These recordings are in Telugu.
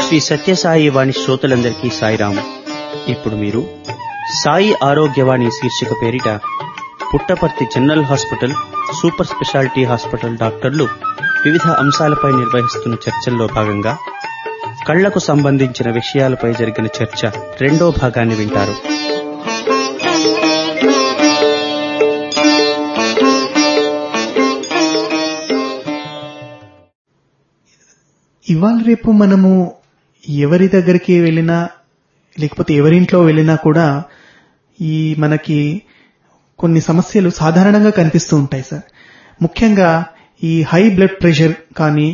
శ్రీ సత్యసాయి వాణి శ్రోతలందరికీ సాయిరాం ఇప్పుడు మీరు సాయి ఆరోగ్యవాణి శీర్షిక పేరిట Puttaparthi general hospital super speciality hospital డాక్టర్లు వివిధ అంశాలపై నిర్వహిస్తున్న చర్చల్లో భాగంగా కళ్లకు సంబంధించిన విషయాలపై జరిగిన చర్చ రెండో భాగాన్ని వింటారు ఇవాళ రేపు మనము ఎవరి దగ్గరికి వెళ్ళినా లేకపోతే ఎవరింట్లో వెళ్ళినా కూడా ఈ మనకి కొన్ని సమస్యలు సాధారణంగా కనిపిస్తూ ఉంటాయి సార్ ముఖ్యంగా ఈ హై బ్లడ్ ప్రెషర్ కానీ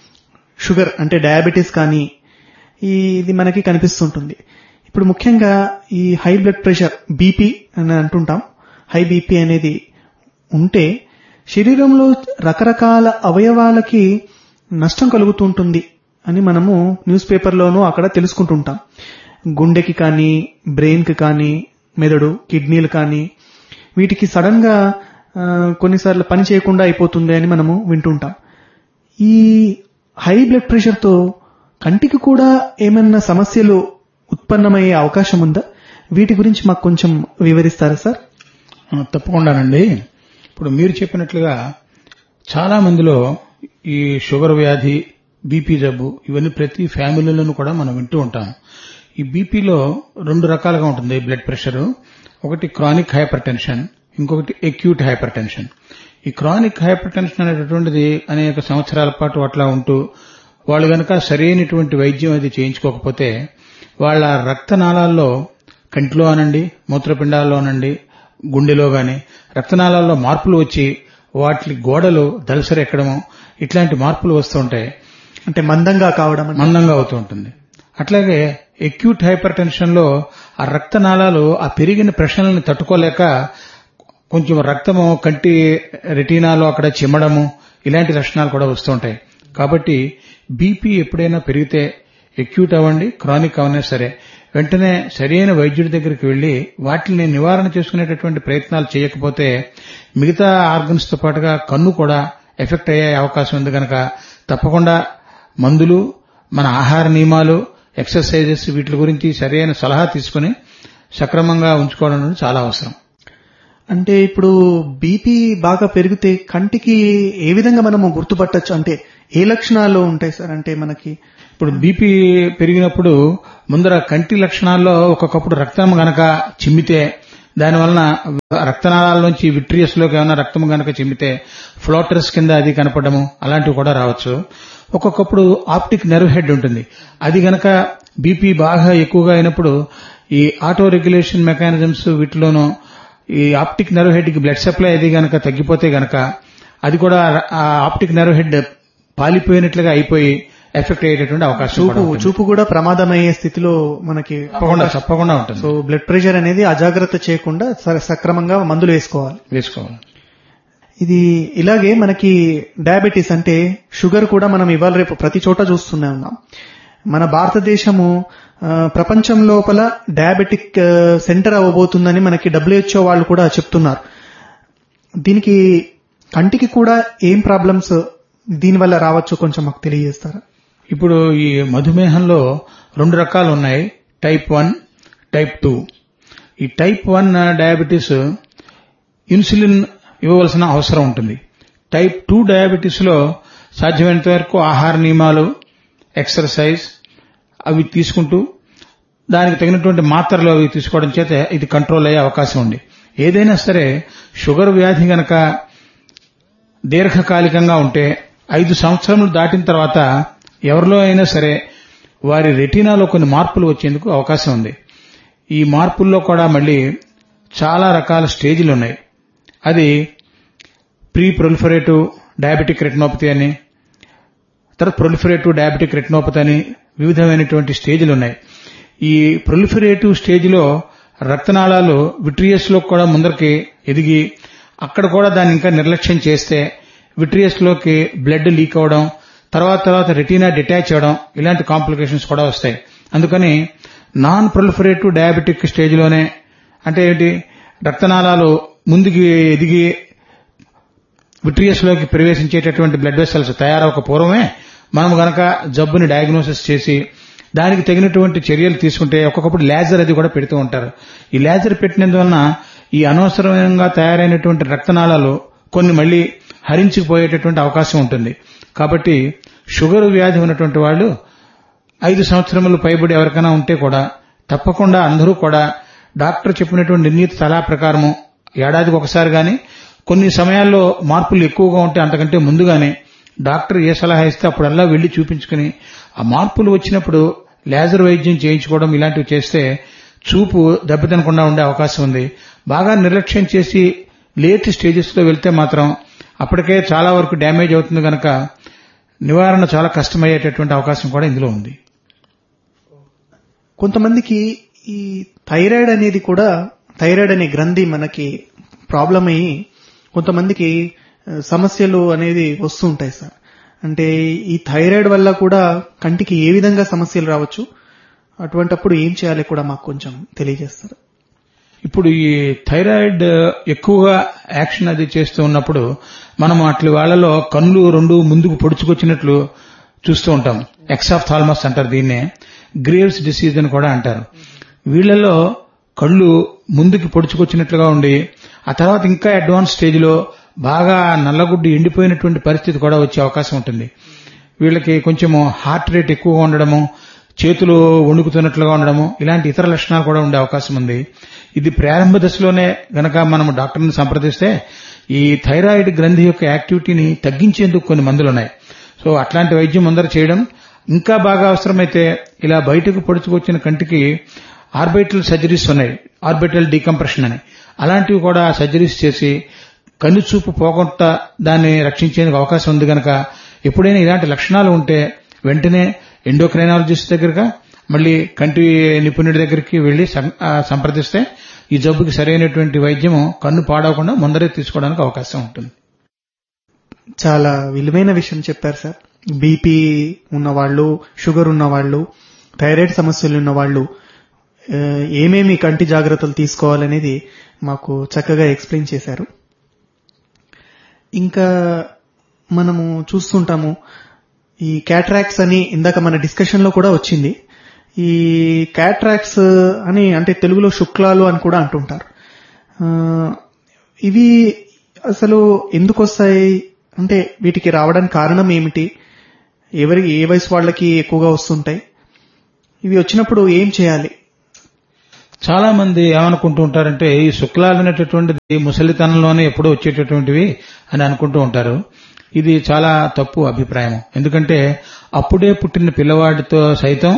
షుగర్ అంటే డయాబెటీస్ కానీ ఈ ఇది మనకి కనిపిస్తుంటుంది ఇప్పుడు ముఖ్యంగా ఈ హై బ్లడ్ ప్రెషర్ బీపీ అని అంటుంటాం హై బీపీ అనేది ఉంటే శరీరంలో రకరకాల అవయవాలకి నష్టం కలుగుతూ ఉంటుంది అని మనము న్యూస్ పేపర్లోనూ అక్కడ తెలుసుకుంటుంటాం గుండెకి కానీ బ్రెయిన్కి కానీ మెదడు కిడ్నీలు కానీ వీటికి సడన్ గా ఆ, కొన్నిసార్లు పని చేయకుండా అయిపోతుంది అని మనము వింటుంటాం ఈ హై బ్లడ్ ప్రెషర్ తో కంటికి కూడా ఏమన్నా సమస్యలు ఉత్పన్నమయ్యే అవకాశం ఉందా వీటి గురించి మాకు కొంచెం వివరిస్తారా సార్ ఆ, తప్పకుండానండి ఇప్పుడు మీరు చెప్పినట్లుగా చాలా మందిలో ఈ షుగర్ వ్యాధి బీపీ జబ్బు ఇవన్నీ ప్రతి ఫ్యామిలీలోనూ కూడా మనం వింటూ ఉంటాం ఈ బీపీలో రెండు రకాలుగా ఉంటుంది బ్లడ్ ప్రెషర్ ఒకటి క్రానిక్ హైపర్ టెన్షన్ ఇంకొకటి ఎక్యూట్ హైపర్ టెన్షన్ ఈ క్రానిక్ హైపర్ టెన్షన్ అనేటటువంటిది అనేక సంవత్సరాల పాటు అట్లా ఉంటూ వాళ్ళు గనక సరైనటువంటి వైద్యం అది చేయించుకోకపోతే వాళ్ళ రక్తనాళాల్లో కంటిలో అనండి మూత్రపిండాల్లోనండి గుండెలో గాని రక్తనాళాల్లో మార్పులు వచ్చి వాటి గోడలు దలసరెక్కడము ఇట్లాంటి మార్పులు వస్తూ ఉంటాయి అంటే మందంగా కావడం అంటే మందంగా అవుతూ ఉంటుంది అట్లాగే ఎక్యూట్ హైపర్ టెన్షన్ లో ఆ రక్తనాళాలు ఆ పెరిగిన ప్రెషర్లను తట్టుకోలేక కొంచెం రక్తము కంటి రెటీనాలో అక్కడ చిమ్మడము ఇలాంటి లక్షణాలు కూడా వస్తుంటాయి కాబట్టి బీపీ ఎప్పుడైనా పెరిగితే ఎక్యూట్ అవ్వండి క్రానిక్ అవనే సరే వెంటనే సరైన వైద్యుడి దగ్గరికి వెళ్లి వాటిని నివారణ చేసుకునేటటువంటి ప్రయత్నాలు చేయకపోతే మిగతా ఆర్గన్స్ తో పాటుగా కన్ను కూడా ఎఫెక్ట్ అయ్యే అవకాశం ఉంది కనుక తప్పకుండా మందులు మన ఆహార నియమాలు ఎక్సర్సైజెస్ వీటి గురించి సరైన సలహా తీసుకుని సక్రమంగా ఉంచుకోవడం అనేది చాలా అవసరం అంటే ఇప్పుడు బీపీ బాగా పెరిగితే కంటికి ఏ విధంగా మనము గుర్తుపట్టచ్చు అంటే ఏ లక్షణాలు ఉంటాయి సార్ అంటే మనకి ఇప్పుడు బీపీ పెరిగినప్పుడు ముందర కంటి లక్షణాల్లో ఒక్కొక్కప్పుడు రక్తం గనక చిమ్మితే దానివలన రక్తనాళాల్లోంచి విట్రియస్ లోకి ఏమైనా రక్తం గనక చిమ్మితే ఫ్లోటర్స్ కింద అది కనపడము అలాంటివి కూడా రావచ్చు ఒక్కొక్కప్పుడు ఆప్టిక్ నెర్వ్ హెడ్ ఉంటుంది అది గనక బీపీ బాగా ఎక్కువగా అయినప్పుడు ఈ ఆటో రెగ్యులేషన్ మెకానిజమ్స్ వీటిలోనూ ఈ ఆప్టిక్ నెర్వ్ హెడ్ కి బ్లడ్ సప్లై అది గనక తగ్గిపోతే గనక అది కూడా ఆ ఆప్టిక్ నెర్వ్ హెడ్ పాలిపోయినట్లుగా అయిపోయి ఎఫెక్ట్ అయ్యేటటువంటి అవకాశం చూపు కూడా ఉంటుంది. చూపు కూడా ప్రమాదమయ్యే స్థితిలో మనకి తప్పకుండా తప్పకుండా ఉంటుంది సో బ్లడ్ ప్రెషర్ అనేది అజాగ్రత్త చేయకుండా స- సక్రమంగా మందులు వేసుకోవాలి వేసుకోవాలి ఇది ఇలాగే మనకి డయాబెటీస్ అంటే షుగర్ కూడా మనం ఇవాళ రేపు ప్రతి చోట చూస్తూనే ఉన్నాం మన భారతదేశము ఆ, ప్రపంచం లోపల డయాబెటిక్ ఆ, సెంటర్ అవ్వబోతుందని మనకి డబ్ల్యూహెచ్ఓ వాళ్ళు కూడా చెప్తున్నారు దీనికి కంటికి కూడా ఏం ప్రాబ్లమ్స్ దీనివల్ల రావచ్చు కొంచెం మాకు తెలియజేస్తారా ఇప్పుడు ఈ మధుమేహంలో రెండు రకాలు ఉన్నాయి టైప్ వన్ టైప్ టూ ఈ టైప్ వన్ డయాబెటీస్ ఇన్సులిన్ ఇవ్వవలసిన అవసరం ఉంటుంది టైప్ టూ డయాబెటీస్ లో సాధ్యమైనంత వరకు ఆహార నియమాలు ఎక్సర్సైజ్ అవి తీసుకుంటూ దానికి తగినటువంటి మాత్రలు అవి తీసుకోవడం చేత ఇది కంట్రోల్ అయ్యే అవకాశం ఉంది ఏదైనా సరే షుగర్ వ్యాధి గనక దీర్ఘకాలికంగా ఉంటే ఐదు సంవత్సరములు దాటిన తర్వాత ఎవరిలో అయినా సరే వారి రెటీనాలో కొన్ని మార్పులు వచ్చేందుకు అవకాశం ఉంది ఈ మార్పుల్లో కూడా మళ్ళీ చాలా రకాల స్టేజ్లు ఉన్నాయి అది ప్రీ ప్రొలిఫరేటివ్ డయాబెటిక్ రెటినోపతి అని తర్వాత ప్రొలిఫరేటివ్ డయాబెటిక్ రెటినోపతి అని వివిధమైనటువంటి స్టేజ్లు ఉన్నాయి ఈ ప్రొలిఫరేటివ్ స్టేజ్లో రక్తనాళాలు విట్రియస్ లో కూడా ముందరికి ఎదిగి అక్కడ కూడా దాన్ని ఇంకా నిర్లక్ష్యం చేస్తే విట్రియస్ లోకి బ్లడ్ లీక్ అవడం తర్వాత తర్వాత రెటీనా డిటాచ్ అవడం ఇలాంటి కాంప్లికేషన్స్ కూడా వస్తాయి అందుకని నాన్ ప్రొలిఫరేటివ్ డయాబెటిక్ స్టేజ్లోనే అంటే ఏంటి రక్తనాళాలు ముందుకి ఎదిగి విట్రియస్ లోకి ప్రవేశించేటటువంటి బ్లడ్ వెసల్స్ తయారవక పూర్వమే మనం గనక జబ్బుని డయాగ్నోసిస్ చేసి దానికి తగినటువంటి చర్యలు తీసుకుంటే ఒక్కొక్కప్పుడు లేజర్ అది కూడా పెడుతూ ఉంటారు ఈ లేజర్ పెట్టినందువలన ఈ అనవసరంగా తయారైనటువంటి రక్తనాళాలు కొన్ని మళ్ళీ హరించుకుపోయేటటువంటి అవకాశం ఉంటుంది కాబట్టి షుగర్ వ్యాధి ఉన్నటువంటి వాళ్ళు ఐదు సంవత్సరములు పైబడి ఎవరికైనా ఉంటే కూడా తప్పకుండా అందరూ కూడా డాక్టర్ చెప్పినటువంటి నిర్ణీత సలహా ప్రకారము ఏడాదికి ఒకసారి గాని కొన్ని సమయాల్లో మార్పులు ఎక్కువగా ఉంటే అంతకంటే ముందుగానే డాక్టర్ ఏ సలహా ఇస్తే అప్పుడల్లా వెళ్లి చూపించుకుని ఆ మార్పులు వచ్చినప్పుడు లేజర్ వైద్యం చేయించుకోవడం ఇలాంటివి చేస్తే చూపు దెబ్బతినకుండా ఉండే అవకాశం ఉంది బాగా నిర్లక్ష్యం చేసి లేట్ స్టేజెస్ లో వెళ్తే మాత్రం అప్పటికే చాలా వరకు డ్యామేజ్ అవుతుంది కనుక నివారణ చాలా కష్టమయ్యేటటువంటి అవకాశం కూడా ఇందులో ఉంది కొంతమందికి ఈ థైరాయిడ్ అనేది కూడా థైరాయిడ్ అనే గ్రంథి మనకి ప్రాబ్లం అయ్యి కొంతమందికి ఆ, సమస్యలు అనేది వస్తూ ఉంటాయి సార్ అంటే ఈ థైరాయిడ్ వల్ల కూడా కంటికి ఏ విధంగా సమస్యలు రావచ్చు అటువంటప్పుడు ఏం చేయాలి కూడా మాకు కొంచెం తెలియజేస్తారు ఇప్పుడు ఈ థైరాయిడ్ ఎక్కువగా యాక్షన్ అది చేస్తూ ఉన్నప్పుడు మనం అట్ల వాళ్ళలో కళ్ళు రెండు ముందుకు పొడుచుకొచ్చినట్లు చూస్తూ ఉంటాం ఎక్సాఫ్థాల్మస్ అంటారు దీన్నే గ్రేవ్స్ డిసీజ్ అని కూడా అంటారు వీళ్ళలో కళ్ళు ముందుకు పొడుచుకొచ్చినట్లుగా ఉండి ఆ తర్వాత ఇంకా అడ్వాన్స్ స్టేజ్ లో బాగా నల్లగుడ్డు ఎండిపోయినటువంటి పరిస్థితి కూడా వచ్చే అవకాశం ఉంటుంది వీళ్ళకి కొంచెము హార్ట్ రేట్ ఎక్కువగా ఉండడము చేతులు వణుకుతున్నట్లుగా ఉండడము ఇలాంటి ఇతర లక్షణాలు కూడా ఉండే అవకాశం ఉంది ఇది ప్రారంభ దశలోనే గనక మనం డాక్టర్ని సంప్రదిస్తే ఈ థైరాయిడ్ గ్రంథి యొక్క యాక్టివిటీని తగ్గించేందుకు కొన్ని మందులు ఉన్నాయి సో అట్లాంటి వైద్యం ముందర చేయడం ఇంకా బాగా అవసరమైతే ఇలా బయటకు పొడుచుకొచ్చిన కంటికి ఆర్బిటల్ సర్జరీస్ ఉన్నాయి ఆర్బిటల్ డీకంప్రెషన్ అని అలాంటివి కూడా సర్జరీస్ చేసి కన్ను చూపు పోకుండా దాన్ని రక్షించేందుకు అవకాశం ఉంది గనక ఎప్పుడైనా ఇలాంటి లక్షణాలు ఉంటే వెంటనే ఎండోక్రైనాలజిస్ట్ దగ్గరగా మళ్ళీ కంటి నిపుణుడి దగ్గరికి వెళ్లి సం- ఆ, సంప్రదిస్తే ఈ జబ్బుకి సరైనటువంటి వైద్యము కన్ను పాడవకుండా ముందరే తీసుకోవడానికి అవకాశం ఉంటుంది చాలా విలువైన విషయం చెప్పారు సార్ బీపీ ఉన్నవాళ్ళు షుగర్ ఉన్నవాళ్ళు థైరాయిడ్ సమస్యలు ఉన్నవాళ్ళు ఆ, ఏమేమి కంటి జాగ్రత్తలు తీసుకోవాలనేది మాకు చక్కగా ఎక్స్ప్లెయిన్ చేశారు ఇంకా మనము చూస్తుంటాము ఈ క్యాట్రాక్స్ అని ఇందాక మన డిస్కషన్ లో కూడా వచ్చింది ఈ క్యాట్రాక్స్ అని అంటే తెలుగులో శుక్లాలు అని కూడా అంటుంటారు ఆ, ఇవి అసలు ఎందుకు వస్తాయి అంటే వీటికి రావడానికి కారణం ఏమిటి ఎవరి ఏ వయసు వాళ్ళకి ఎక్కువగా వస్తుంటాయి ఇవి వచ్చినప్పుడు ఏం చేయాలి చాలా మంది ఏమనుకుంటూ ఉంటారంటే ఈ శుక్లాలు అనేటటువంటిది ముసలితనంలోనే ఎప్పుడో వచ్చేటటువంటివి అని అనుకుంటూ ఉంటారు ఇది చాలా తప్పు అభిప్రాయం ఎందుకంటే అప్పుడే పుట్టిన పిల్లవాడితో సైతం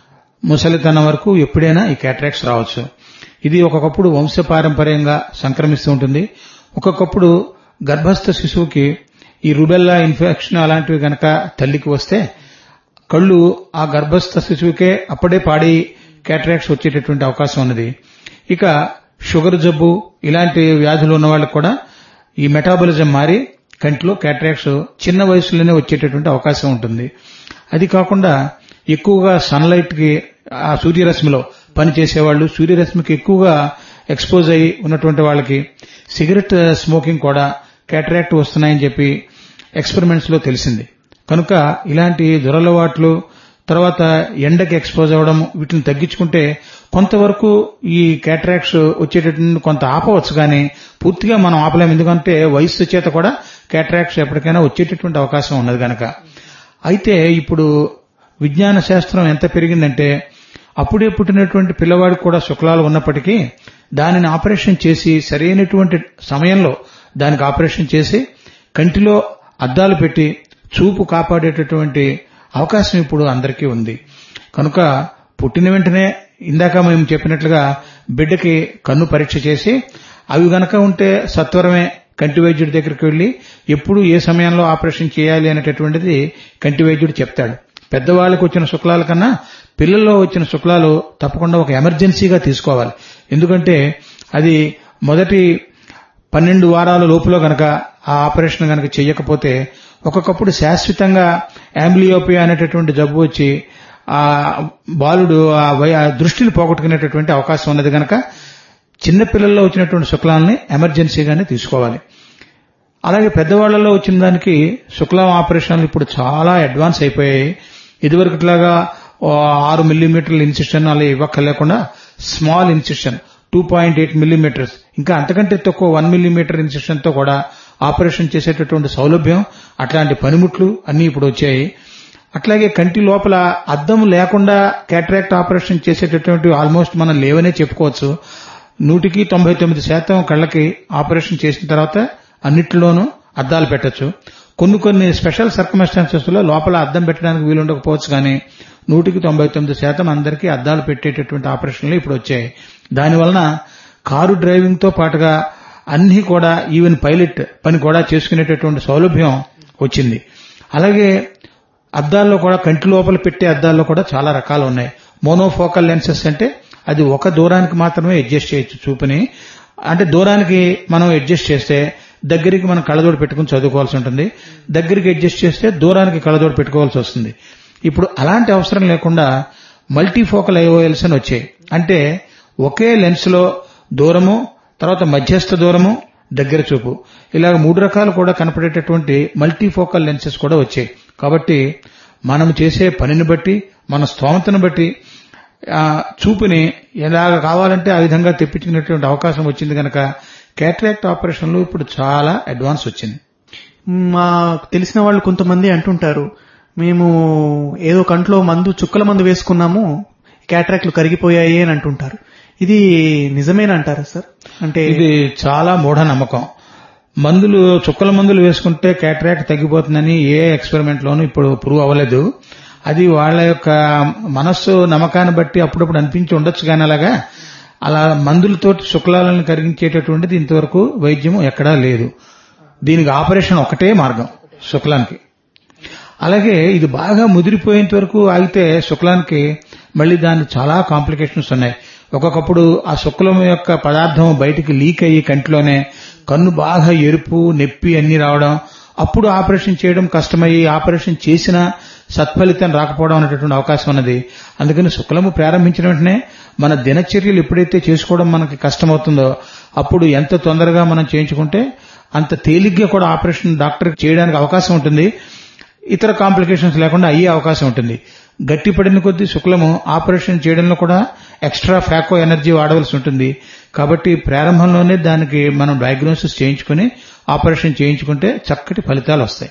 ముసలితనం వరకు ఎప్పుడైనా ఈ క్యాట్రాక్స్ రావచ్చు ఇది ఒక్కొక్కప్పుడు వంశపారంపర్యంగా సంక్రమిస్తూ ఉంటుంది ఒక్కొక్కప్పుడు గర్భస్థ శిశువుకి ఈ రుబెల్లా ఇన్ఫెక్షన్ అలాంటివి గనక తల్లికి వస్తే కళ్ళు ఆ గర్భస్థ శిశువుకే అప్పుడే పాడి క్యాటరాక్ట్స్ వచ్చేటటువంటి అవకాశం ఉన్నది ఇక షుగర్ జబ్బు ఇలాంటి వ్యాధులు ఉన్న వాళ్ళకి కూడా ఈ మెటాబలిజం మారి కంటిలో క్యాటరాక్ట్స్ చిన్న వయసులోనే వచ్చేటటువంటి అవకాశం ఉంటుంది అది కాకుండా ఎక్కువగా సన్లైట్ కి ఆ సూర్యరశ్మిలో పనిచేసేవాళ్ళు సూర్యరశ్మికి ఎక్కువగా ఎక్స్పోజ్ అయి ఉన్నటువంటి వాళ్ళకి సిగరెట్ స్మోకింగ్ కూడా క్యాటరాక్ట్ వస్తున్నాయని చెప్పి ఎక్స్పెరిమెంట్స్ లో తెలిసింది కనుక ఇలాంటి దురలవాట్లు తర్వాత ఎండకి ఎక్స్పోజ్ అవ్వడం వీటిని తగ్గించుకుంటే కొంతవరకు ఈ క్యాటరాక్ట్స్ వచ్చేటటువంటి కొంత ఆపవచ్చు కానీ పూర్తిగా మనం ఆపలేం ఎందుకంటే వయస్సు చేత కూడా క్యాటరాక్ట్స్ ఎప్పటికైనా వచ్చేటటువంటి అవకాశం ఉన్నది కనుక అయితే ఇప్పుడు విజ్ఞాన శాస్త్రం ఎంత పెరిగిందంటే అప్పుడే పుట్టినటువంటి పిల్లవాడికి కూడా శుక్లాలు ఉన్నప్పటికీ దానిని ఆపరేషన్ చేసి సరైనటువంటి సమయంలో దానికి ఆపరేషన్ చేసి కంటిలో అద్దాలు పెట్టి చూపు కాపాడేటటువంటి అవకాశం ఇప్పుడు అందరికీ ఉంది కనుక పుట్టిన వెంటనే ఇందాక మేము చెప్పినట్లుగా బిడ్డకి కన్ను పరీక్ష చేసి అవి గనక ఉంటే సత్వరమే కంటి వైద్యుడి దగ్గరికి వెళ్లి ఎప్పుడు ఏ సమయంలో ఆపరేషన్ చేయాలి అనేటటువంటిది కంటి వైద్యుడు చెప్తాడు పెద్దవాళ్ళకి వచ్చిన శుక్లాల కన్నా పిల్లల్లో వచ్చిన శుక్లాలు తప్పకుండా ఒక ఎమర్జెన్సీగా తీసుకోవాలి ఎందుకంటే అది మొదటి పన్నెండు వారాల లోపులో గనక ఆ ఆపరేషన్ గనక చేయకపోతే ఒక్కొక్కప్పుడు శాశ్వతంగా యాంబ్లియోపియా అనేటటువంటి జబ్బు వచ్చి ఆ బాలుడు ఆ వై- ఆ దృష్టిని పోగొట్టుకునేటటువంటి అవకాశం ఉన్నది గనక చిన్నపిల్లల్లో వచ్చినటువంటి శుక్లాలని ఎమర్జెన్సీగానే తీసుకోవాలి అలాగే పెద్దవాళ్లలో వచ్చిన దానికి శుక్లం ఆపరేషన్లు ఇప్పుడు చాలా అడ్వాన్స్ అయిపోయాయి ఇదివరకుట్లాగా ఓ ఆరు మిల్లీమీటర్ల ఇన్సిషన్ అలా ఇవ్వక్కర్లేకుండా small incision two point eight millimetres ఇంకా అంతకంటే తక్కువ వన్ మిల్లీమీటర్ ఇన్సిషన్ తో కూడా ఆపరేషన్ చేసేటటువంటి సౌలభ్యం అట్లాంటి పనిముట్లు అన్ని ఇప్పుడు వచ్చాయి అట్లాగే కంటి లోపల అద్దం లేకుండా క్యాటరాక్ట్ ఆపరేషన్ చేసేటటువంటి ఆల్మోస్ట్ మనం లేవనే చెప్పుకోవచ్చు నూటికి తొంభై తొమ్మిది శాతం కళ్ళకి ఆపరేషన్ చేసిన తర్వాత అన్నిటిలోనూ అద్దాలు పెట్టొచ్చు కొన్ని కొన్ని స్పెషల్ సర్కమస్టాన్సెస్ లో లోపల అద్దం పెట్టడానికి వీలుండకపోవచ్చు కానీ నూటికి తొంభై తొమ్మిది శాతం అందరికీ అద్దాలు పెట్టేటటువంటి ఆపరేషన్లు ఇప్పుడు వచ్చాయి దానివలన కారు డ్రైవింగ్ తో పాటుగా అన్ని కూడా ఈవెన్ పైలట్ పని కూడా చేసుకునేటటువంటి సౌలభ్యం వచ్చింది అలాగే అద్దాల్లో కూడా కంటి లోపల పెట్టే అద్దాల్లో కూడా చాలా రకాలు ఉన్నాయి మోనోఫోకల్ లెన్సెస్ అంటే అది ఒక దూరానికి మాత్రమే అడ్జస్ట్ చేయొచ్చు చూపుని అంటే దూరానికి మనం అడ్జస్ట్ చేస్తే దగ్గరికి మనం కళ్ళజోడు పెట్టుకుని చదువుకోవాల్సి ఉంటుంది దగ్గరికి అడ్జస్ట్ చేస్తే దూరానికి కళ్ళజోడు పెట్టుకోవాల్సి వస్తుంది ఇప్పుడు అలాంటి అవసరం లేకుండా మల్టీఫోకల్ ఐఓఎల్స్ అని వచ్చాయి అంటే ఒకే లెన్స్ లో దూరము తర్వాత మధ్యస్థ దూరము దగ్గర చూపు ఇలాగ మూడు రకాలు కూడా కనపడేటటువంటి మల్టీఫోకల్ లెన్సెస్ కూడా వచ్చాయి కాబట్టి మనం చేసే పనిని బట్టి మన స్తోమతను బట్టి ఆ, చూపుని ఎలాగ కావాలంటే ఆ విధంగా తెప్పించుకునేటువంటి అవకాశం వచ్చింది కనుక క్యాటరాక్ట్ ఆపరేషన్లు ఇప్పుడు చాలా అడ్వాన్స్ వచ్చింది మా తెలిసిన వాళ్ళు కొంతమంది అంటుంటారు మేము ఏదో కంట్లో మందు చుక్కల మందు వేసుకున్నాము క్యాట్రాక్ట్లు కరిగిపోయాయి అని అంటుంటారు ఇది నిజమేనంటారా సార్ అంటే ఇది చాలా మూఢనమ్మకం మందులు చుక్కల మందులు వేసుకుంటే క్యాటరాక్ట్ తగ్గిపోతుందని ఏ ఎక్స్పెరిమెంట్ లోనూ ఇప్పుడు ప్రూవ్ అవ్వలేదు అది వాళ్ళ యొక్క మనస్సు నమ్మకాన్ని బట్టి అప్పుడప్పుడు అనిపించి ఉండొచ్చు కానీ అలాగా అలా మందులతోటి శుక్లాలను కరిగించేటటువంటిది ఇంతవరకు వైద్యం ఎక్కడా లేదు దీనికి ఆపరేషన్ ఒకటే మార్గం శుక్లానికి అలాగే ఇది బాగా ముదిరిపోయేంత వరకు ఆగితే శుక్లానికి మళ్ళీ దాని చాలా కాంప్లికేషన్స్ ఉన్నాయి ఒక్కొక్కప్పుడు ఆ శుక్లం యొక్క పదార్థం బయటికి లీక్ అయ్యి కంటిలోనే కన్ను బాగా ఎరుపు నొప్పి అన్ని రావడం అప్పుడు ఆపరేషన్ చేయడం కష్టమయ్యి ఆపరేషన్ చేసినా సత్ఫలితం రాకపోవడం అనేటటువంటి అవకాశం ఉన్నది అందుకని శుక్లము ప్రారంభించిన వెంటనే మన దినచర్యలు ఎప్పుడైతే చేసుకోవడం మనకి కష్టమవుతుందో అప్పుడు ఎంత తొందరగా మనం చేయించుకుంటే అంత తేలిగ్గా కూడా ఆపరేషన్ డాక్టర్ చేయడానికి అవకాశం ఉంటుంది ఇతర కాంప్లికేషన్స్ లేకుండా అయ్యే అవకాశం ఉంటుంది గట్టిపడిన కొద్దీ శుక్లము ఆపరేషన్ చేయడంలో కూడా ఎక్స్ట్రా ఫ్యాకో ఎనర్జీ వాడవలసి ఉంటుంది కాబట్టి ప్రారంభంలోనే దానికి మనం డయాగ్నోసిస్ చేయించుకుని ఆపరేషన్ చేయించుకుంటే చక్కటి ఫలితాలు వస్తాయి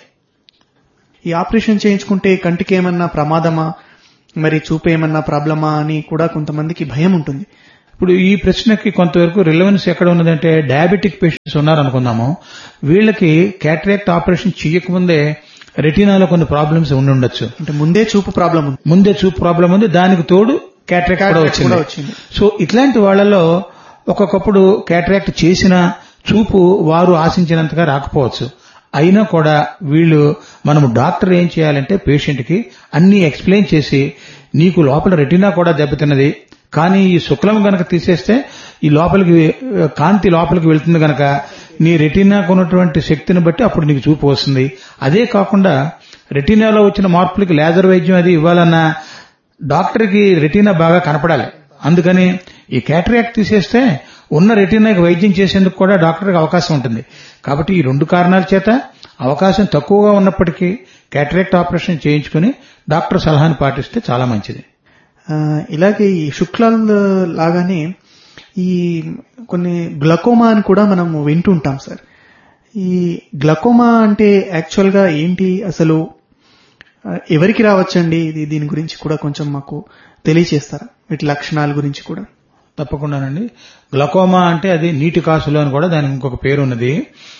ఈ ఆపరేషన్ చేయించుకుంటే కంటికి ఏమన్నా ప్రమాదమా మరి చూపు ఏమన్నా ప్రాబ్లమా అని కూడా కొంతమందికి భయం ఉంటుంది ఇప్పుడు ఈ ప్రశ్నకి కొంతవరకు రిలవెన్స్ ఎక్కడ ఉన్నదంటే డయాబెటిక్ పేషెంట్స్ ఉన్నారనుకుందాము వీళ్ళకి క్యాటరాక్ట్ ఆపరేషన్ చేయకముందే రెటీనాలో కొన్ని ప్రాబ్లమ్స్ ఉండి ఉండొచ్చు అంటే ముందే చూపు ప్రాబ్లం ఉంది ముందే చూపు ప్రాబ్లం ఉంది దానికి తోడు క్యాటరాక్ట్ కూడా Cataract కూడా వచ్చింది వచ్చింది. సో ఇట్లాంటి వాళ్ళలో ఒక్కొక్కప్పుడు క్యాటరాక్ట్ చేసిన చూపు వారు ఆశించినంతగా రాకపోవచ్చు అయినా కూడా వీళ్ళు మనము డాక్టర్ ఏం చేయాలంటే పేషెంట్ కి అన్ని ఎక్స్ప్లెయిన్ చేసి నీకు లోపల రెటీనా కూడా దెబ్బతిన్నది కానీ ఈ శుక్లం గనక తీసేస్తే ఈ లోపలికి ఆ, కాంతి లోపలికి వెళ్తుంది గనక నీ రెటీనాకు ఉన్నటువంటి శక్తిని బట్టి అప్పుడు నీకు చూపు వస్తుంది అదే కాకుండా రెటీనాలో వచ్చిన మార్పులకి లేజర్ వైద్యం అది ఇవ్వాలన్నా డాక్టర్కి రెటీనా బాగా కనపడాలి అందుకని ఈ క్యాటరాక్ట్ తీసేస్తే ఉన్న రెటీనాకి వైద్యం చేసేందుకు కూడా డాక్టర్కి అవకాశం ఉంటుంది కాబట్టి ఈ రెండు కారణాల చేత అవకాశం తక్కువగా ఉన్నప్పటికీ క్యాటరాక్ట్ ఆపరేషన్ చేయించుకుని డాక్టర్ సలహాను పాటిస్తే చాలా మంచిది ఆ, ఇలాగే ఈ శుక్లాల లాగానే ఈ కొన్ని గ్లకోమా అని కూడా మనం వింటుంటాం సార్ ఈ గ్లకోమా అంటే యాక్చువల్ గా ఏంటి అసలు ఆ, ఎవరికి రావచ్చండి ఇది దీని గురించి కూడా కొంచెం మాకు తెలియచేస్తారా వీటి లక్షణాల గురించి కూడా తప్పకుండానండి గ్లకోమా అంటే అది నీటి కాసులు అని కూడా దానికి ఇంకొక పేరు ఉన్నది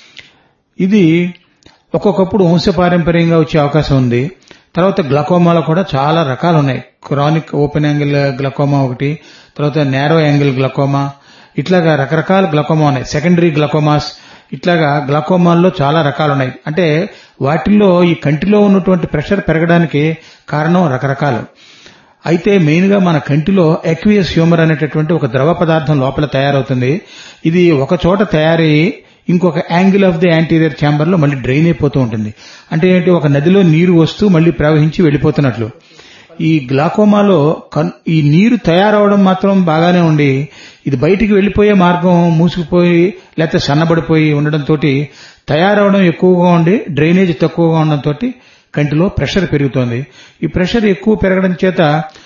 ఇది ఒక్కొక్కప్పుడు వంశపారంపర్యంగా వచ్చే అవకాశం ఉంది తర్వాత గ్లకోమాలో కూడా చాలా రకాలు ఉన్నాయి క్రానిక్ ఓపెన్ యాంగిల్ గ్లకోమా ఒకటి తర్వాత నేరో యాంగిల్ గ్లకోమా ఇట్లాగా రకరకాల గ్లకోమా ఉన్నాయి సెకండరీ గ్లకోమాస్ ఇట్లాగా గ్లకోమాల్లో చాలా రకాలు ఉన్నాయి అంటే వాటిల్లో ఈ కంటిలో ఉన్నటువంటి ప్రెషర్ పెరగడానికి కారణం రకరకాలు అయితే మెయిన్ గా మన కంటిలో ఎక్వియస్ హ్యూమర్ అనేటటువంటి ఒక ద్రవ పదార్థం లోపల తయారవుతుంది ఇది ఒక చోట తయారయ్యి ఇంకొక angle of the anterior chamber లో మళ్ళీ డ్రైన్ అయిపోతూ ఉంటుంది అంటే ఏంటి ఒక నదిలో నీరు వస్తూ మళ్ళీ ప్రవహించి వెళ్ళిపోతున్నట్లు ఈ గ్లాకోమాలో కన్- ఈ నీరు తయారవడం మాత్రం బాగానే ఉండి ఇది బయటికి వెళ్లిపోయే మార్గం మూసుకుపోయి లేకపోతే సన్నబడిపోయి ఉండడంతో తయారవడం ఎక్కువగా ఉండి డ్రైనేజ్ తక్కువగా ఉండడంతో కంటిలో ప్రెషర్ పెరుగుతోంది ఈ ప్రెషర్ ఎక్కువ పెరగడం చేత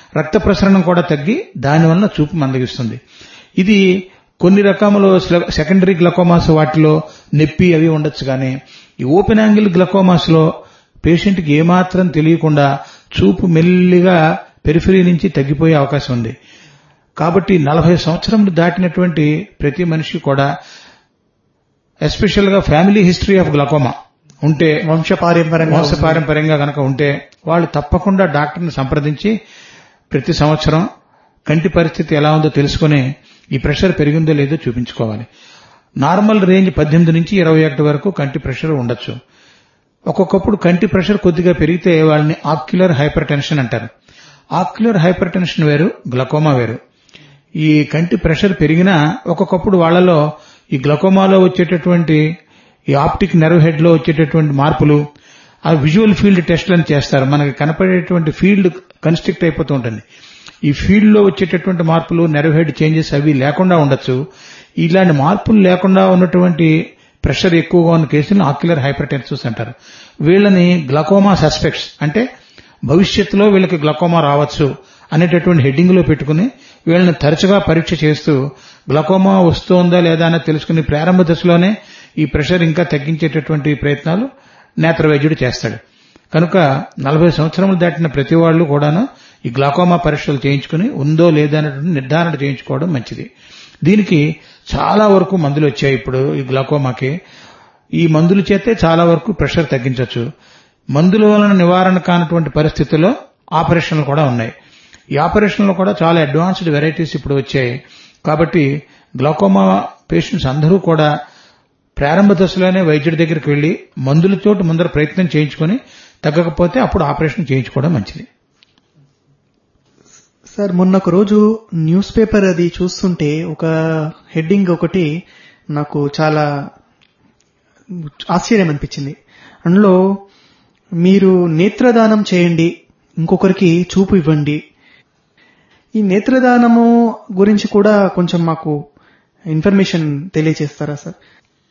రక్త ప్రసరణం కూడా తగ్గి దానివల్ల చూపు మందగిస్తుంది ఇది కొన్ని రకములు సెకండరీ గ్లకోమాస్ వాటిలో నొప్పి అవి ఉండొచ్చు కానీ ఈ ఓపెన్ యాంగిల్ గ్లకోమాస్ లో పేషెంట్ కి ఏమాత్రం తెలియకుండా చూపు మెల్లిగా పెరిఫరీ నుంచి తగ్గిపోయే అవకాశం ఉంది కాబట్టి నలభై సంవత్సరములు దాటినటువంటి ప్రతి మనిషి కూడా ఎస్పెషల్ గా ఫ్యామిలీ హిస్టరీ ఆఫ్ గ్లకోమా ఉంటే వంశ పారంపర్యంగా వంశ పారంపర్యంగా గనక ఉంటే వాళ్ళు తప్పకుండా డాక్టర్ని సంప్రదించి ప్రతి సంవత్సరం కంటి పరిస్థితి ఎలా ఉందో తెలుసుకుని ఈ ప్రెషర్ పెరిగిందో లేదో చూపించుకోవాలి నార్మల్ రేంజ్ పద్దెనిమిది నుంచి ఇరవై ఒకటి వరకు కంటి ప్రెషర్ ఉండొచ్చు ఒక్కొక్కప్పుడు కంటి ప్రెషర్ కొద్దిగా పెరిగితే వాళ్ళని ఆక్యులర్ హైపర్ టెన్షన్ అంటారు ఆక్యులర్ హైపర్ టెన్షన్ వేరు గ్లకోమా వేరు ఈ కంటి ప్రెషర్ పెరిగినా ఒక్కొక్కప్పుడు వాళ్ళలో ఈ గ్లకోమాలో వచ్చేటటువంటి ఈ ఆప్టిక్ నెర్వ్ హెడ్ లో వచ్చేటటువంటి మార్పులు ఆ విజువల్ ఫీల్డ్ టెస్ట్లను చేస్తారు మనకి కనపడేటువంటి ఫీల్డ్ కన్స్ట్రిక్ట్ అయిపోతూ ఉంటుంది ఈ ఫీల్డ్ లో వచ్చేటటువంటి మార్పులు నెర్వ్ హెడ్ చేంజెస్ అవి లేకుండా ఉండొచ్చు ఇలాంటి మార్పులు లేకుండా ఉన్నటువంటి ప్రెషర్ ఎక్కువగా ఉన్న కేసులను ఆక్యులర్ హైపర్ టెన్సిస్ అంటారు వీళ్ళని గ్లకోమా సస్పెక్ట్స్ అంటే భవిష్యత్తులో వీళ్ళకి గ్లకోమా రావచ్చు అనేటటువంటి హెడ్డింగ్ లో పెట్టుకుని వీళ్ళని తరచుగా పరీక్ష చేస్తూ గ్లకోమా వస్తోందా లేదా అని తెలుసుకుని ప్రారంభ దశలోనే ఈ ప్రెషర్ ఇంకా తగ్గించేటటువంటి ప్రయత్నాలు నేత్ర వైద్యుడు చేస్తాడు కనుక నలభై సంవత్సరములు దాటిన ప్రతి వాళ్ళు కూడాను ఈ గ్లాకోమా పరీక్షలు చేయించుకుని ఉందో లేదా అనేటువంటి నిర్ధారణ చేయించుకోవడం మంచిది దీనికి చాలా వరకు మందులు వచ్చాయి ఇప్పుడు ఈ గ్లాకోమాకి ఈ మందుల చేతే చాలా వరకు ప్రెషర్ తగ్గించవచ్చు మందుల వలన నివారణ కానటువంటి పరిస్థితుల్లో ఆపరేషన్లు కూడా ఉన్నాయి ఈ ఆపరేషన్లో కూడా చాలా అడ్వాన్స్డ్ వెరైటీస్ ఇప్పుడు వచ్చాయి కాబట్టి గ్లాకోమా పేషెంట్స్ అందరూ కూడా ప్రారంభ దశలోనే వైద్యుడి దగ్గరికి వెళ్లి మందులతో ముందర ప్రయత్నం చేయించుకొని తగ్గకపోతే అప్పుడు ఆపరేషన్ చేయించుకోవడం మంచిది సార్ మొన్న ఒక రోజు న్యూస్ పేపర్ అది చూస్తుంటే ఒక హెడ్డింగ్ ఒకటి నాకు చాలా ఆశ్చర్యం అనిపించింది అందులో మీరు నేత్రదానం చేయండి ఇంకొకరికి చూపు ఇవ్వండి ఈ నేత్రదానము గురించి కూడా కొంచెం మాకు ఇన్ఫర్మేషన్ తెలియజేస్తారా సార్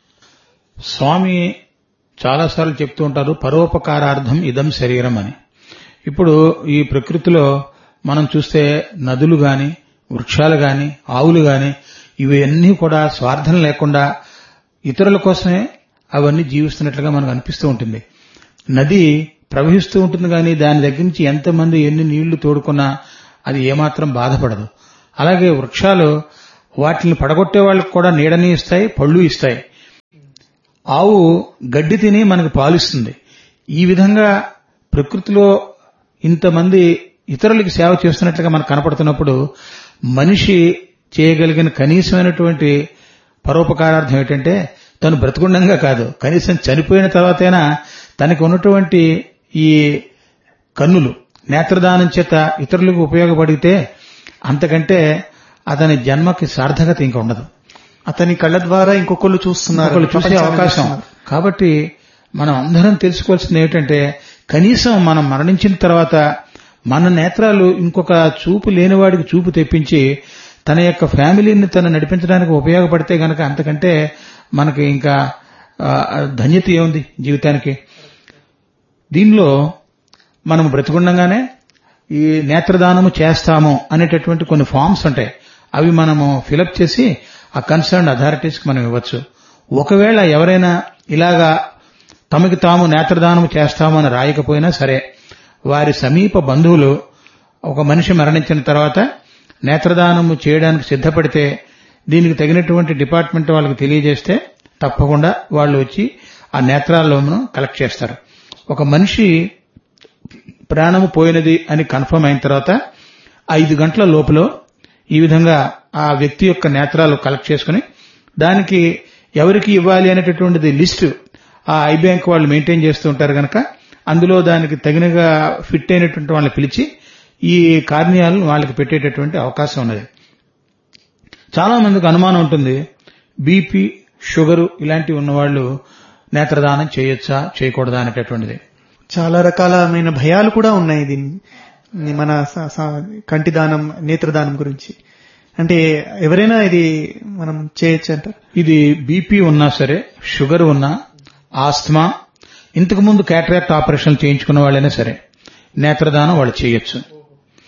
స్వామి చాలాసార్లు చెప్తూ ఉంటారు పరోపకారార్థం ఇదం శరీరం అని ఇప్పుడు ఈ ప్రకృతిలో మనం చూస్తే నదులు గాని వృక్షాలు గాని ఆవులు గాని ఇవన్నీ కూడా స్వార్థం లేకుండా ఇతరుల కోసమే అవన్నీ జీవిస్తున్నట్లుగా మనకు అనిపిస్తూ ఉంటుంది నది ప్రవహిస్తూ ఉంటుంది కానీ దాని దగ్గర నుంచి ఎంతమంది ఎన్ని నీళ్లు తోడుకున్నా అది ఏమాత్రం బాధపడదు అలాగే వృక్షాలు వాటిని పడగొట్టే వాళ్ళకి కూడా నీడని ఇస్తాయి పళ్ళు ఇస్తాయి ఆవు గడ్డి తిని మనకు పాలిస్తుంది ఈ విధంగా ప్రకృతిలో ఇంతమంది ఇతరులకి సేవ చేస్తున్నట్లుగా మనకు కనపడుతున్నప్పుడు మనిషి చేయగలిగిన కనీసమైనటువంటి పరోపకారార్థం ఏంటంటే తను బ్రతుకుండంగా కాదు కనీసం చనిపోయిన తర్వాతైనా తనకి ఉన్నటువంటి ఈ కన్నులు నేత్రదానం చేత ఇతరులకు ఉపయోగపడితే అంతకంటే అతని జన్మకి సార్థకత ఇంకా ఉండదు అతని కళ్ళ ద్వారా ఇంకొకళ్ళు చూస్తున్నారు ఒకళ్ళు చూసే అవకాశం కాబట్టి మనం అందరం తెలుసుకోవాల్సింది ఏమిటంటే కనీసం మనం మరణించిన తర్వాత మన నేత్రాలు ఇంకొక చూపు లేనివాడికి చూపు తెప్పించి తన యొక్క ఫ్యామిలీని తను నడిపించడానికి ఉపయోగపడితే గనక అంతకంటే మనకి ఇంకా ఆ, ధన్యత ఏముంది జీవితానికి దీనిలో మనం బ్రతికుండగానే ఈ నేత్రదానము చేస్తాము అనేటటువంటి కొన్ని ఫామ్స్ ఉంటాయి అవి మనము ఫిలప్ చేసి ఆ కన్సర్న్ అథారిటీస్కి మనం ఇవ్వచ్చు ఒకవేళ ఎవరైనా ఇలాగా తమకి తాము నేత్రదానము చేస్తామని రాయకపోయినా సరే వారి సమీప బంధువులు ఒక మనిషి మరణించిన తర్వాత నేత్రదానము చేయడానికి సిద్ధపడితే దీనికి తగినటువంటి డిపార్ట్మెంట్ వాళ్ళకి తెలియజేస్తే తప్పకుండా వాళ్ళు వచ్చి ఆ నేత్రాల్లోను కలెక్ట్ చేస్తారు ఒక మనిషి ప్రాణము పోయినది అని కన్ఫర్మ్ అయిన తర్వాత ఐదు గంటల లోపల ఈ విధంగా ఆ వ్యక్తి యొక్క నేత్రాలు కలెక్ట్ చేసుకుని దానికి ఎవరికి ఇవ్వాలి అనేటటువంటిది లిస్ట్ ఆ ఐ బ్యాంక్ వాళ్ళు మెయింటైన్ చేస్తూ ఉంటారు కనుక అందులో దానికి తగినగా ఫిట్ అయినటువంటి వాళ్ళని పిలిచి ఈ కార్నియాలను వాళ్ళకి పెట్టేటటువంటి అవకాశం ఉన్నది చాలా మందికి అనుమానం ఉంటుంది బీపీ షుగరు ఇలాంటివి ఉన్నవాళ్ళు నేత్రదానం చేయొచ్చా చేయకూడదా అనేటటువంటిది చాలా రకాలమైన భయాలు కూడా ఉన్నాయి దీన్ని మన స- స- కంటి దానం నేత్రదానం గురించి అంటే ఎవరైనా ఇది మనం చేయొచ్చు అంటారు ఇది బీపీ ఉన్నా సరే షుగర్ ఉన్నా ఆస్తమా ఇంతకు ముందు క్యాటరాక్ట్ ఆపరేషన్ చేయించుకున్న వాళ్ళైనా సరే నేత్రదానం వాళ్ళు చేయొచ్చు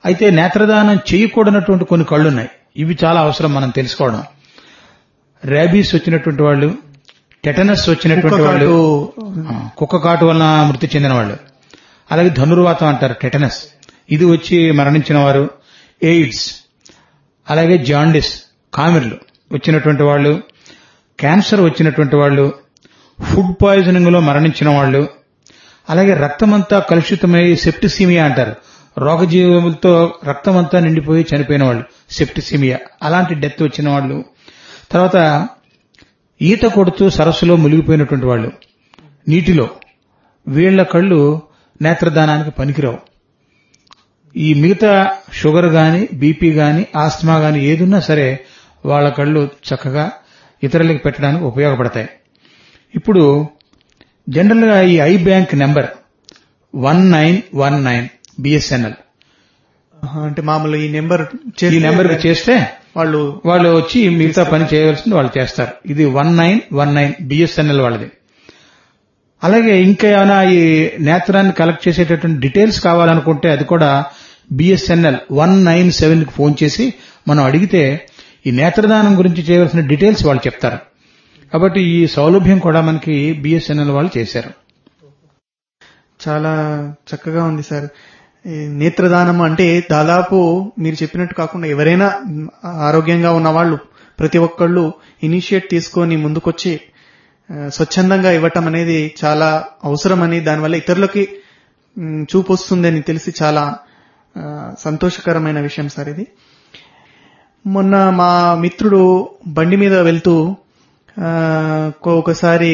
అయితే నేత్రదానం చేయకూడనటువంటి కొన్ని కళ్ళు ఉన్నాయి ఇవి చాలా అవసరం మనం తెలుసుకోవడం ర్యాబీస్ వచ్చినటువంటి వాళ్ళు టెటనస్ వచ్చినటువంటి వాళ్ళు ఆ, కుక్క కాటు వలన మృతి చెందిన వాళ్ళు అలాగే ధనుర్వాతం అంటారు టెటనస్ ఇది వచ్చి మరణించిన వారు ఎయిడ్స్ అలాగే జాండిస్ కామెర్లు వచ్చినటువంటి వాళ్ళు క్యాన్సర్ వచ్చినటువంటి వాళ్ళు ఫుడ్ పాయిజనింగ్ లో మరణించిన వాళ్ళు అలాగే రక్తమంతా కలుషితమై సెప్టిసీమియా అంటారు రోగజీవులతో రక్తమంతా నిండిపోయి చనిపోయిన వాళ్ళు సెప్టిసీమియా అలాంటి డెత్ వచ్చిన వాళ్ళు తర్వాత ఈత కొడుతూ సరస్సులో మునిగిపోయినటువంటి వాళ్ళు నీటిలో వీళ్ల కళ్ళు నేత్రదానానికి పనికిరావు ఈ మిగతా షుగర్ గాని బీపీ గాని ఆస్తమా గాని ఏదున్నా సరే వాళ్ళ కళ్ళు చక్కగా ఇతరులకు పెట్టడానికి ఉపయోగపడతాయి ఇప్పుడు జనరల్ గా ఈ eye bank number one nine one nine BSNL ఆహా, అంటే మామూలు ఈ నెంబర్ ఈ నెంబర్ చేస్తే వాళ్ళు వాళ్ళు వచ్చి మిగతా పని చేయవలసింది వాళ్ళు చేస్తారు ఇది one nine one nine BSNL వాళ్ళది అలాగే ఇంకా ఏమైనా ఈ నేత్రాన్ని కలెక్ట్ చేసేటటువంటి డీటెయిల్స్ కావాలనుకుంటే అది కూడా బిఎస్ఎన్ఎల్ వన్ నైన్ సెవెన్ కి ఫోన్ చేసి మనం అడిగితే ఈ నేత్రదానం గురించి చేయవలసిన డీటెయిల్స్ వాళ్ళు చెప్తారు కాబట్టి ఈ సౌలభ్యం కూడా మనకి బిఎస్ఎన్ఎల్ వాళ్ళు చేశారు చాలా చక్కగా ఉంది సార్ ఈ నేత్రదానం అంటే దాదాపు మీరు చెప్పినట్టు కాకుండా ఎవరైనా మ్, ఆరోగ్యంగా ఉన్న వాళ్ళు ప్రతి ఒక్కళ్ళు ఇనిషియేట్ తీసుకొని ముందుకొచ్చి ఆ, స్వచ్ఛందంగా ఇవ్వటం అనేది చాలా అవసరమని దానివల్ల ఇతరులకి మ్, చూపు వస్తుందని తెలిసి చాలా ఆ, సంతోషకరమైన విషయం సార్ ఇది మొన్న మా మిత్రుడు బండి మీద వెళ్తూ ఆ, కొ- ఒకసారి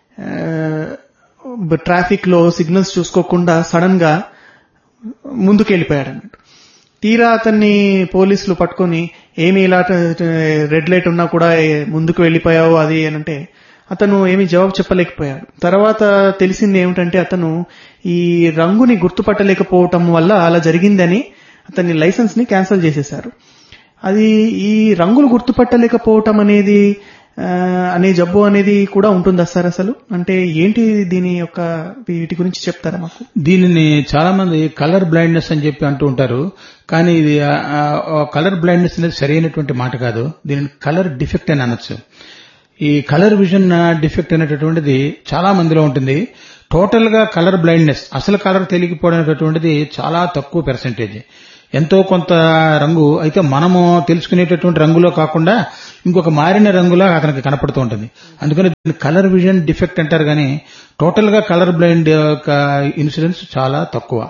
ట్రాఫిక్ లో సిగ్నల్స్ చూసుకోకుండా సడన్ గా ముందుకు వెళ్ళిపోయాడు అన్నట్టు తీరా అతన్ని పోలీసులు పట్టుకొని ఏమి ఇలా రెడ్ లైట్ ఉన్నా కూడా ఏ- ముందుకు వెళ్ళిపోయావు అది అని అంటే అతను ఏమి జవాబు చెప్పలేకపోయాడు తర్వాత తెలిసింది ఏమిటంటే అతను ఈ రంగుని గుర్తుపట్టలేకపోవటం వల్ల అలా జరిగిందని అతని లైసెన్స్ ని క్యాన్సిల్ చేసేశారు అది ఈ రంగులు గుర్తుపట్టలేకపోవటం అనేది ఆ, అనే జబ్బు అనేది కూడా ఉంటుందా సార్ అసలు అంటే ఏంటి దీని యొక్క వీటి గురించి చెప్తారా మాకు దీనిని చాలా మంది కలర్ బ్లైండ్నెస్ అని చెప్పి అంటూ ఉంటారు కానీ ఇది కలర్ బ్లైండ్నెస్ అనేది సరైనటువంటి మాట కాదు దీనిని కలర్ డిఫెక్ట్ అని అనొచ్చు ఈ కలర్ విజన్ డిఫెక్ట్ అనేటటువంటిది చాలా మందిలో ఉంటుంది టోటల్ గా కలర్ బ్లైండ్నెస్ అసలు కలర్ తెలియకపోవడం అనేటటువంటిది చాలా తక్కువ పెర్సెంటేజ్ ఎంతో కొంత రంగు అయితే మనము తెలుసుకునేటటువంటి రంగులో కాకుండా ఇంకొక మారిన రంగులా అతనికి కనపడుతూ ఉంటుంది అందుకని దీన్ని కలర్ విజన్ డిఫెక్ట్ అంటారు కానీ టోటల్ గా కలర్ బ్లైండ్ యొక్క ఇన్సిడెన్స్ చాలా తక్కువ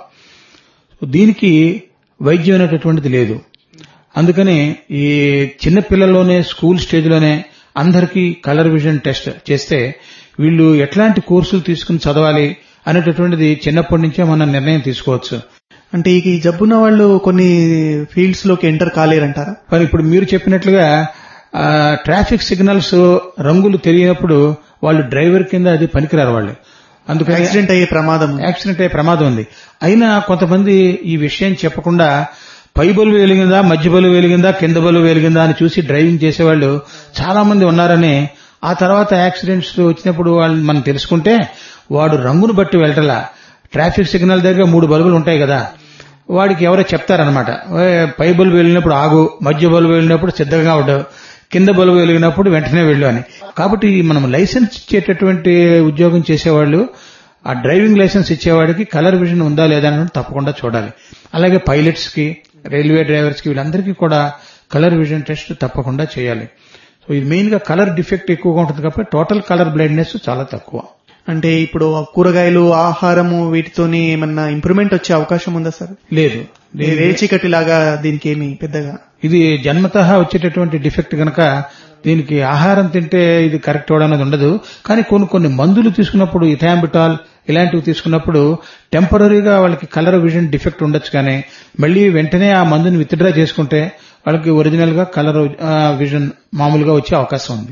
దీనికి వైద్యం అనేటటువంటిది లేదు అందుకని ఈ చిన్న పిల్లల్లోనే స్కూల్ స్టేజ్లోనే అందరికీ కలర్ విజన్ టెస్ట్ చేస్తే వీళ్ళు ఎట్లాంటి కోర్సులు తీసుకుని చదవాలి అనేటటువంటిది చిన్నప్పటి నుంచే మనం నిర్ణయం తీసుకోవచ్చు అంటే ఈ జబ్బున్న వాళ్ళు కొన్ని ఫీల్డ్స్ లోకి ఎంటర్ కాలేరంటారా మరి ఇప్పుడు మీరు చెప్పినట్లుగా ఆ, ట్రాఫిక్ సిగ్నల్స్ రంగులు తెలియనప్పుడు వాళ్ళు డ్రైవర్ కింద అది పనికిరారు వాళ్ళు అందుకని యాక్సిడెంట్ అయ్యే ప్రమాదం యాక్సిడెంట్ అయ్యే ప్రమాదం ఉంది అయినా కొంతమంది ఈ విషయం చెప్పకుండా పై బలు వెలిగిందా మధ్య బలు వెలిగిందా కింద బలు వెలిగిందా అని చూసి డ్రైవింగ్ చేసేవాళ్ళు చాలా మంది ఉన్నారని ఆ తర్వాత యాక్సిడెంట్స్ వచ్చినప్పుడు వాళ్ళు మనం తెలుసుకుంటే వాడు రంగును బట్టి వెళ్ళటలా ట్రాఫిక్ సిగ్నల్ దగ్గర మూడు బల్బులు ఉంటాయి కదా వాడికి ఎవరో చెప్తారనమాట పై బల్బు వెళ్ళినప్పుడు ఆగు మధ్య బల్బు వెళ్ళినప్పుడు సిద్ధంగా ఉండవు కింద బల్బు వెలిగినప్పుడు వెంటనే వెళ్ళు అని కాబట్టి మనం లైసెన్స్ ఇచ్చేటటువంటి ఉద్యోగం చేసేవాళ్ళు ఆ డ్రైవింగ్ లైసెన్స్ ఇచ్చేవాడికి కలర్ విజన్ ఉందా లేదా అని తప్పకుండా చూడాలి అలాగే పైలట్స్ కి రైల్వే డ్రైవర్స్ కి వీళ్ళందరికీ కూడా కలర్ విజన్ టెస్ట్ తప్పకుండా చేయాలి సో ఇది మెయిన్ గా కలర్ డిఫెక్ట్ ఎక్కువగా ఉంటుంది కాబట్టి టోటల్ కలర్ బ్లైండ్నెస్ చాలా తక్కువ అంటే ఇప్పుడు ఆ కూరగాయలు ఆహారము వీటితోని ఏమన్నా ఇంప్రూవ్మెంట్ వచ్చే అవకాశం ఉందా సార్ లేదు రేచికటి లాగా దీనికి ఏమి పెద్దగా ఇది జన్మతః వచ్చేటటువంటి డిఫెక్ట్ గనక దీనికి ఆహారం తింటే ఇది కరెక్ట్ అవడం అనేది ఉండదు కానీ కొన్ని కొన్ని మందులు తీసుకున్నప్పుడు ఇథాంబిటాల్ ఇలాంటివి తీసుకున్నప్పుడు టెంపరీగా వాళ్ళకి కలర్ విజన్ డిఫెక్ట్ ఉండొచ్చు కానీ మళ్ళీ వెంటనే ఆ మందుని విత్డ్రా చేసుకుంటే వాళ్ళకి ఒరిజినల్ గా కలర్ విజన్ మామూలుగా వచ్చే అవకాశం ఉంది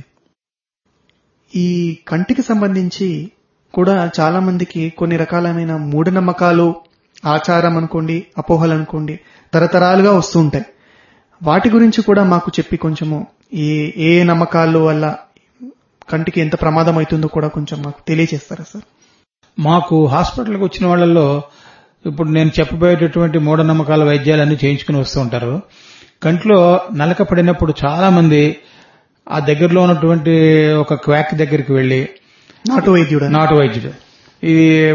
ఈ కంటికి సంబంధించి కూడా చాలా మందికి కొన్ని రకాలమైన మూఢనమ్మకాలు ఆచారం అనుకోండి అపోహలు అనుకోండి తరతరాలుగా వస్తూ ఉంటాయి వాటి గురించి కూడా మాకు చెప్పి కొంచెము ఈ ఏ నమ్మకాలు వల్ల కంటికి ఎంత ప్రమాదం అవుతుందో కూడా కొంచెం మాకు తెలియజేస్తారా సార్ మాకు హాస్పిటల్కి వచ్చిన వాళ్ళల్లో ఇప్పుడు నేను చెప్పబోయేటటువంటి మూఢనమ్మకాల వైద్యాలన్నీ చేయించుకుని వస్తూ ఉంటారు కంట్లో నలక పడినప్పుడు చాలా మంది ఆ దగ్గరలో ఉన్నటువంటి ఒక క్వాక్ దగ్గరికి వెళ్లి నాటు వైద్యుడు నాటు వైద్యుడు ఈ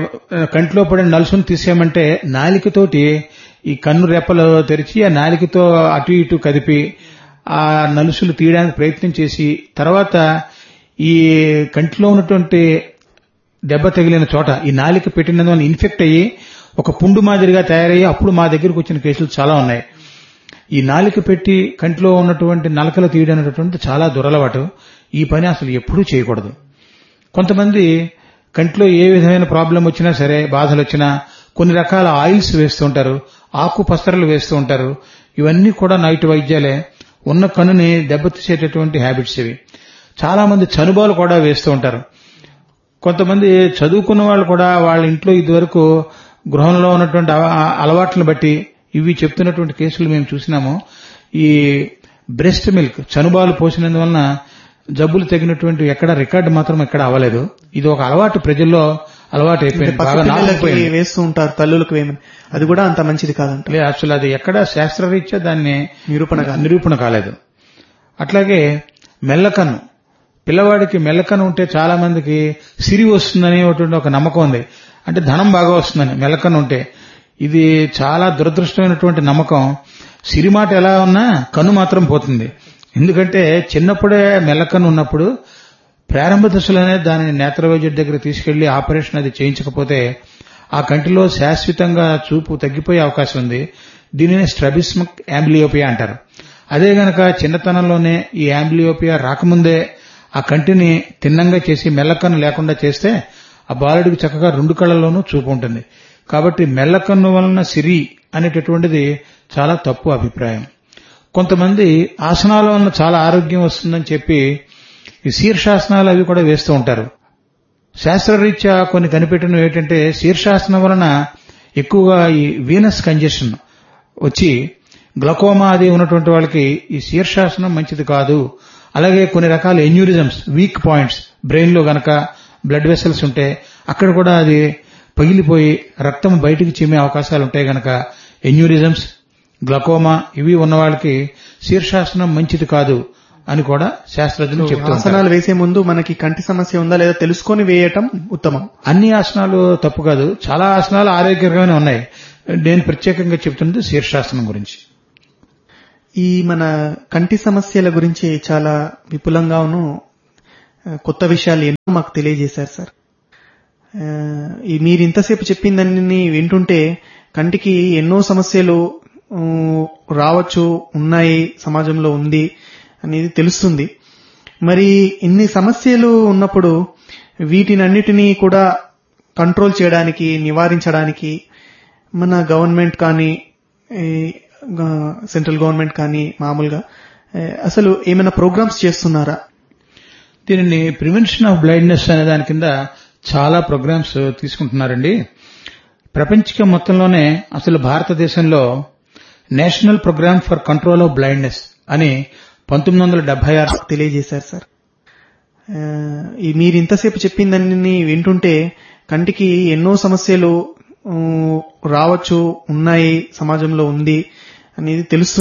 కంట్లో పడిన నలుసును తీసేయమంటే నాలికతోటి ఈ కన్ను రెప్పలు తెరిచి ఆ నాలికతో అటు ఇటు కదిపి ఆ నలుసులు తీయడానికి ప్రయత్నం చేసి తర్వాత ఈ కంటిలో ఉన్నటువంటి దెబ్బ తగిలిన చోట ఈ నాలిక పెట్టినందువల్ల ఇన్ఫెక్ట్ అయ్యి ఒక పుండు మాదిరిగా తయారయ్యి అప్పుడు మా దగ్గరకు వచ్చిన కేసులు చాలా ఉన్నాయి ఈ నాలిక పెట్టి కంటిలో ఉన్నటువంటి నలకలు తీయడం అనేటటువంటి చాలా దురలవాటు ఈ పని అసలు ఎప్పుడూ చేయకూడదు కొంతమంది కంట్లో ఏ విధమైన ప్రాబ్లం వచ్చినా సరే బాధలు వచ్చినా కొన్ని రకాల ఆయిల్స్ వేస్తూ ఉంటారు ఆకు పస్తరలు వేస్తూ ఉంటారు ఇవన్నీ కూడా నైట్ వైద్యాలే ఉన్న కన్నుని దెబ్బతీసేటటువంటి హ్యాబిట్స్ ఇవి చాలా మంది చనుబాలు కూడా వేస్తూ ఉంటారు కొంతమంది చదువుకున్న వాళ్ళు కూడా వాళ్ళ ఇంట్లో ఇదివరకు గృహంలో ఉన్నటువంటి అవ- అలవాట్లను బట్టి ఇవి చెప్తున్నటువంటి కేసులు మేము చూసినాము ఈ బ్రెస్ట్ మిల్క్ చనుబాలు పోసినందువలన జబ్బులు తగినటువంటి ఎక్కడ రికార్డు మాత్రం ఎక్కడ అవ్వలేదు ఇది ఒక అలవాటు ప్రజల్లో అలవాటు అయిపోయింది బాగా పసిపిల్లలకి నాటుకుపోయింది వేస్తూ ఉంటారు తల్లులకు వేయమని అది కూడా అంత మంచిది కాదంట లేదు అసలు అది ఎక్కడ శాస్త్రరీత్యా దాన్ని నిరూపణ కాదు. నిరూపణ కాలేదు అట్లాగే మెల్లకన్ను పిల్లవాడికి మెల్లకన్ను ఉంటే చాలా మందికి సిరి వస్తుందని ఒకటి ఒక నమ్మకం ఉంది అంటే ధనం బాగా వస్తుందని మెల్లకన్ను ఉంటే ఇది చాలా దురదృష్టమైనటువంటి నమ్మకం సిరి మాట ఎలా ఉన్నా కన్ను మాత్రం పోతుంది ఎందుకంటే చిన్నప్పుడే మెల్లకన్ను ఉన్నప్పుడు ప్రారంభ దశలోనే దానిని నేత్ర వైద్యుడి దగ్గర తీసుకెళ్లి ఆపరేషన్ అది చేయించకపోతే ఆ కంటిలో శాశ్వతంగా చూపు తగ్గిపోయే అవకాశం ఉంది దీనిని స్ట్రబిస్మక్ యాంబ్లియోపియా అంటారు అదే గనక చిన్నతనంలోనే ఈ యాంబ్లియోపియా రాకముందే ఆ కంటిని తిన్నంగా చేసి మెల్లకన్ను లేకుండా చేస్తే ఆ బాలుడికి చక్కగా రెండు కళ్ళలోనూ చూపు ఉంటుంది కాబట్టి మెల్లకన్ను వలన సిరి అనేటటువంటిది చాలా తప్పు అభిప్రాయం కొంతమంది ఆసనాల వలన చాలా ఆరోగ్యం వస్తుందని చెప్పి ఈ శీర్షాసనాలు అవి కూడా వేస్తూ ఉంటారు శాస్త్రరీత్యా కొన్ని కనిపెట్టినవి ఏంటంటే శీర్షాసనం వలన ఎక్కువగా ఈ వీనస్ కంజెషన్ వచ్చి గ్లకోమా అది ఉన్నటువంటి వాళ్ళకి ఈ శీర్షాసనం మంచిది కాదు అలాగే కొన్ని రకాల ఎన్యూరిజమ్స్ వీక్ పాయింట్స్ బ్రెయిన్ లో గనక బ్లడ్ వెసల్స్ ఉంటే అక్కడ కూడా అది పగిలిపోయి రక్తం బయటికి చిమ్మే అవకాశాలు ఉంటాయి గనక ఎన్యూరిజమ్స్ గ్లకోమా ఇవి ఉన్న వాళ్ళకి శీర్షాసనం మంచిది కాదు అని కూడా శాస్త్రజ్ఞులు చెప్తూ ఉంటారు. ఆసనాలు వేసే ముందు మనకి కంటి సమస్య ఉందా లేదా తెలుసుకొని వేయటం ఉత్తమం అన్ని ఆసనాలు తప్పు కాదు చాలా ఆసనాలు ఆరోగ్యకరమైన ఉన్నాయి నేను ప్రత్యేకంగా చెప్తున్నది శీర్షాసనం గురించి ఈ మన కంటి సమస్యల గురించి చాలా విపులంగాను ఆ, కొత్త విషయాలు ఎన్నో మాకు తెలియజేశారు సార్ ఆ, ఈ మీరు ఇంతసేపు చెప్పిందని వింటుంటే కంటికి ఎన్నో సమస్యలు ఊ, రావచ్చు ఉన్నాయి సమాజంలో ఉంది అనేది తెలుస్తుంది మరి ఇన్ని సమస్యలు ఉన్నప్పుడు వీటినన్నిటినీ కూడా కంట్రోల్ చేయడానికి నివారించడానికి మన గవర్నమెంట్ కానీ ఈ, గా- సెంట్రల్ గవర్నమెంట్ కానీ మామూలుగా ఏ, అసలు ఏమైనా ప్రోగ్రామ్స్ చేస్తున్నారా దీనిని ప్రివెన్షన్ ఆఫ్ బ్లైండ్నెస్ అనే దాని కింద చాలా ప్రోగ్రామ్స్ తీసుకుంటున్నారండి ప్రపంచం మొత్తంలోనే అసలు భారతదేశంలో national programme for control of blindness అని పంతొమ్మిది వందల డెబ్బై ఆరు తెలియజేశారు సార్ ఆ, ఈ మీరు ఇంతసేపు చెప్పిందని వింటుంటే కంటికి ఎన్నో సమస్యలు ఊ, రావచ్చు ఉన్నాయి సమాజంలో ఉంది అనేది తెలుస్తుంది